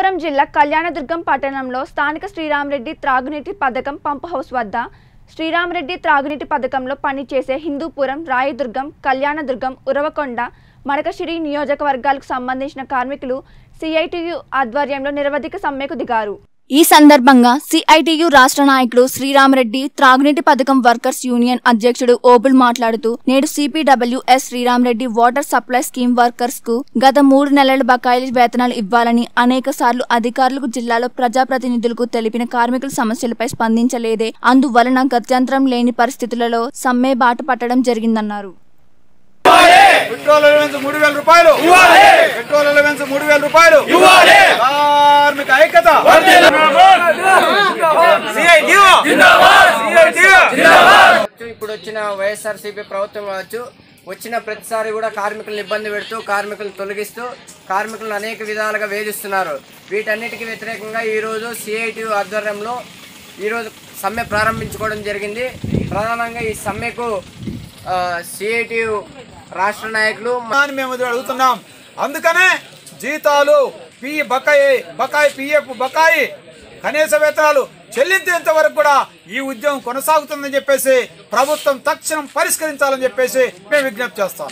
హిందూపురం జిల్లా కళ్యాణదుర్గం పట్టణంలో స్థానిక శ్రీరామరెడ్డి త్రాగునీటి పథకం పంప్ హౌస్ వద్ద శ్రీరామరెడ్డి త్రాగునీటి పథకంలో పనిచేసే హిందూపురం రాయదుర్గం కళ్యాణదుర్గం ఉరవకొండ మడకశిరి నియోజకవర్గాలకు సంబంధించిన కార్మికులు సిఐటియు ఆధ్వర్యంలో నిరవధిక సమ్మెకు దిగారు ఈ సందర్భంగా సిఐటియు రాష్ట్ర నాయకులు శ్రీరామరెడ్డి త్రాగునీటి పథకం వర్కర్స్ యూనియన్ అధ్యక్షుడు ఓబుల్ మాట్లాడుతూ నేడు C P W S Sriramareddy water supply scheme workers కు గత మూడు నెలల బకాయిల వేతనాలు ఇవ్వాలని అనేక సార్లు అధికారులకు జిల్లాలో ప్రజాప్రతినిధులకు తెలిపిన కార్మికుల సమస్యలపై స్పందించలేదే అందువలన గత్యంతరం లేని పరిస్థితులలో సమ్మె బాట పట్టడం జరిగిందన్నారు పెట్రోల్ అలవెన్స్ మూడు వేల రూపాయలు పెట్రోల్ అలవెన్స్ మూడు వేల రూపాయలు కార్మిక ఐక్యత CITU. CITU. కావచ్చు, ఇప్పుడు వచ్చిన వైఎస్ఆర్సీపీ ప్రభుత్వం కావచ్చు వచ్చిన ప్రతిసారి కూడా కార్మికులను ఇబ్బంది పెడుతూ కార్మికులను తొలగిస్తూ కార్మికులను అనేక విధాలుగా వేధిస్తున్నారు వీటన్నిటికీ వ్యతిరేకంగా ఈరోజు సిఐటి ఆధ్వర్యంలో ఈరోజు సమ్మె ప్రారంభించుకోవడం జరిగింది ప్రధానంగా ఈ సమ్మెకు సిఐటి రాష్ట్ర నాయకులు అని మేము ఇది అడుగుతున్నాం అందుకనే జీతాలు పి బకాయి బకాయి పిఎఫ్ బకాయి కనీస వేతనాలు చెల్లించేంత వరకు కూడా ఈ ఉద్యమం కొనసాగుతుందని చెప్పేసి ప్రభుత్వం తక్షణం పరిష్కరించాలని చెప్పేసి మేము విజ్ఞప్తి చేస్తాం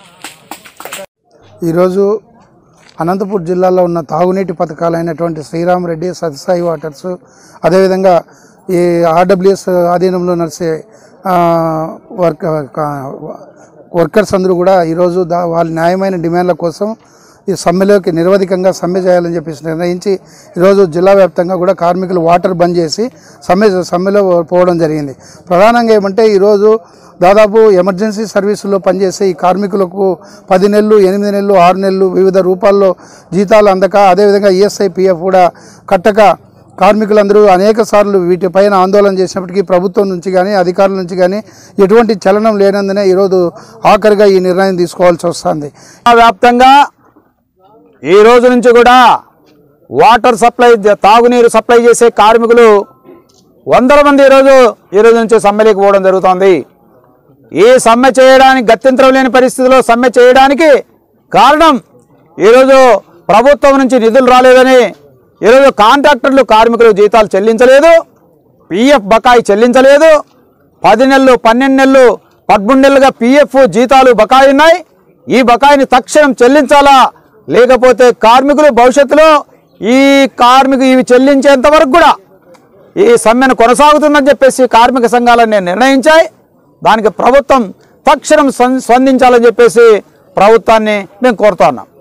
ఈరోజు అనంతపూర్ జిల్లాలో ఉన్న తాగునీటి పథకాలైనటువంటి శ్రీరామరెడ్డి సత్యసాయి వాటర్స్ అదేవిధంగా ఈ ఆర్డబ్ల్యూఎస్ ఆధీనంలో నడిచే ఆ, వర్క్ కా- వర్కర్స్ అందరూ కూడా ఈరోజు దా వాళ్ళ న్యాయమైన డిమాండ్ల కోసం ఈ సమ్మెలోకి నిరవధికంగా సమ్మె చేయాలని చెప్పేసి నిర్ణయించి ఈరోజు జిల్లా వ్యాప్తంగా కూడా కార్మికులు వాటర్ బంద్ చేసి సమ్మె సమ్మెలో పోవడం జరిగింది ప్రధానంగా ఏమంటే ఈరోజు దాదాపు ఎమర్జెన్సీ సర్వీసుల్లో పనిచేసే ఈ కార్మికులకు పది నెలలు ఎనిమిది నెలలు ఆరు నెలలు వివిధ రూపాల్లో జీతాలు అందక అదేవిధంగా ఈఎస్ఐ పిఎఫ్ కూడా కట్టక కార్మికులందరూ అనేక సార్లు వీటిపైన ఆందోళన చేసినప్పటికీ ప్రభుత్వం నుంచి కానీ అధికారుల నుంచి కానీ ఎటువంటి చలనం లేనందునే ఈరోజు ఆఖరిగా ఈ నిర్ణయం తీసుకోవాల్సి వస్తుంది వ్యాప్తంగా ఈ రోజు నుంచి కూడా వాటర్ సప్లై తాగునీరు సప్లై చేసే కార్మికులు వందల మంది ఈరోజు ఈ రోజు నుంచి సమ్మెలోకి పోవడం జరుగుతోంది ఈ సమ్మె చేయడానికి గత్యంతరం లేని పరిస్థితిలో సమ్మె చేయడానికి కారణం ఈరోజు ప్రభుత్వం నుంచి నిధులు రాలేదని ఈరోజు కాంట్రాక్టర్లు కార్మికులు జీతాలు చెల్లించలేదు పిఎఫ్ బకాయి చెల్లించలేదు పది నెలలు పన్నెండు నెలలు పదమూడు నెలలుగా పిఎఫ్ జీతాలు బకాయి ఉన్నాయి ఈ బకాయిని తక్షణం చెల్లించాలా లేకపోతే కార్మికులు భవిష్యత్తులో ఈ కార్మికు ఇవి చెల్లించేంత వరకు కూడా ఈ సమ్మెను కొనసాగుతుందని చెప్పేసి కార్మిక సంఘాలన్నీ నిర్ణయించాయి దానికి ప్రభుత్వం తక్షణం స్పం- స్పందించాలని చెప్పేసి ప్రభుత్వాన్ని మేము కోరుతా ఉన్నాం